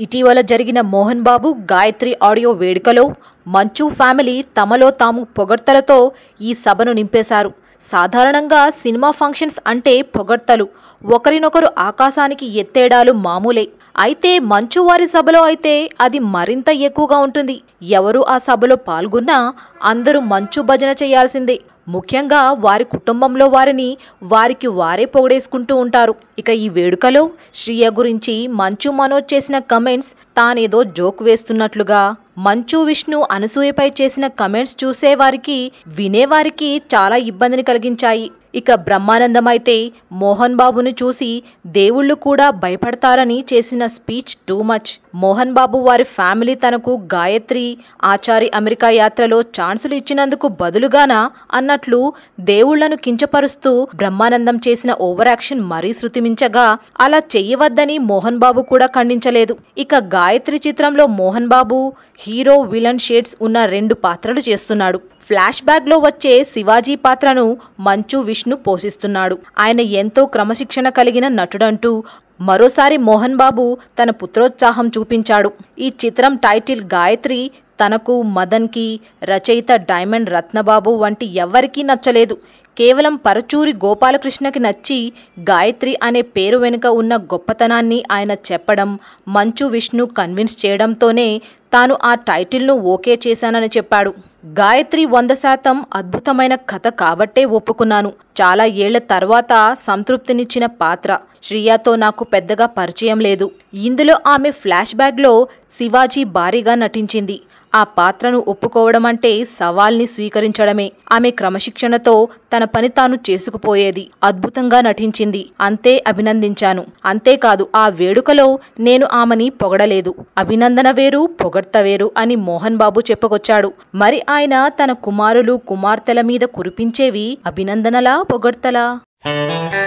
ఇటీవల జరిగిన మోహన్ బాబు గాయత్రి ఆడియో వేడుకలో మంచు ఫ్యామిలీ తమలో తాము పొగడ్తలతో ఈ సభను నింపేశారు సాధారణంగా సినిమా ఫంక్షన్స్ అంటే పొగడ్తలు ఒకరినొకరు ఆకాశానికి ఎత్తేడాలు మామూలే అయితే మంచు వారి సభలో అయితే అది మరింత ఎక్కువగా ఉంటుంది ఎవరు ఆ సభలో పాల్గొన్నా అందరూ మంచు భజన చేయాల్సిందే ముఖ్యంగా వారి కుటుంబంలో వారిని వారికి వారే పొగడేసుకుంటూ ఉంటారు ఇక ఈ వేడుకలో శ్రీయ గురించి మంచు మనోజ్ చేసిన కమెంట్స్ తానేదో జోక్ వేస్తున్నట్లుగా మంచు విష్ణు అనసూయపై చేసిన కమెంట్స్ చూసేవారికి వినేవారికి చాలా ఇబ్బందిని కలిగించాయి ఇక బ్రహ్మానందం అయితే మోహన్ బాబును చూసి దేవుళ్ళు కూడా భయపడతారని చేసిన speech too much Mohan Babu వారి ఫ్యామిలీ తనకు గాయత్రి ఆచారి అమెరికా యాత్రలో ఛాన్సులు ఇచ్చినందుకు బదులుగానా అన్నట్లు దేవుళ్లను కించపరుస్తూ బ్రహ్మానందం చేసిన ఓవర్ యాక్షన్ మరీ శృతిమించగా అలా చెయ్యవద్దని మోహన్ బాబు కూడా ఖండించలేదు ఇక గాయత్రి చిత్రంలో Mohan Babu hero villain shades ఉన్న రెండు పాత్రలు చేస్తున్నాడు ఫ్లాష్ బ్యాక్ లో వచ్చే శివాజీ పాత్రను మంచు విష్ణు పోషిస్తున్నాడు ఆయన ఎంతో క్రమశిక్షణ కలిగిన నటుడంటూ మరోసారి మోహన్ బాబు తన పుత్రోత్సాహం చూపించాడు ఈ చిత్రం టైటిల్ గాయత్రి తనకు మదన్కి రచయిత డైమండ్ రత్నబాబు వంటి ఎవ్వరికీ నచ్చలేదు కేవలం పరచూరి గోపాలకృష్ణకి నచ్చి గాయత్రి అనే పేరు వెనుక ఉన్న గొప్పతనాన్ని ఆయన చెప్పడం మంచు విష్ణు కన్విన్స్ చేయడంతోనే తాను ఆ టైటిల్ను ఓకే చేశానని చెప్పాడు గాయత్రి వంద శాతం అద్భుతమైన కథ కాబట్టే ఒప్పుకున్నాను చాలా ఏళ్ల తర్వాత సంతృప్తినిచ్చిన పాత్ర శ్రీయాతో నాకు పెద్దగా పరిచయం లేదు ఇందులో ఆమె ఫ్లాష్ బ్యాక్లో శివాజీ భారీగా నటించింది ఆ పాత్రను ఒప్పుకోవడం అంటే సవాల్ని స్వీకరించడమే ఆమె క్రమశిక్షణతో తన పని తాను చేసుకుపోయేది అద్భుతంగా నటించింది అంతే అభినందించాను అంతేకాదు ఆ వేడుకలో నేను ఆమెని పొగడలేదు అభినందన వేరు పొగడ్త వేరు అని మోహన్ బాబు చెప్పుకొచ్చాడు మరి ఆయన తన కుమారులు కుమార్తెల మీద కురిపించేవి అభినందనలా పొగడ్తలా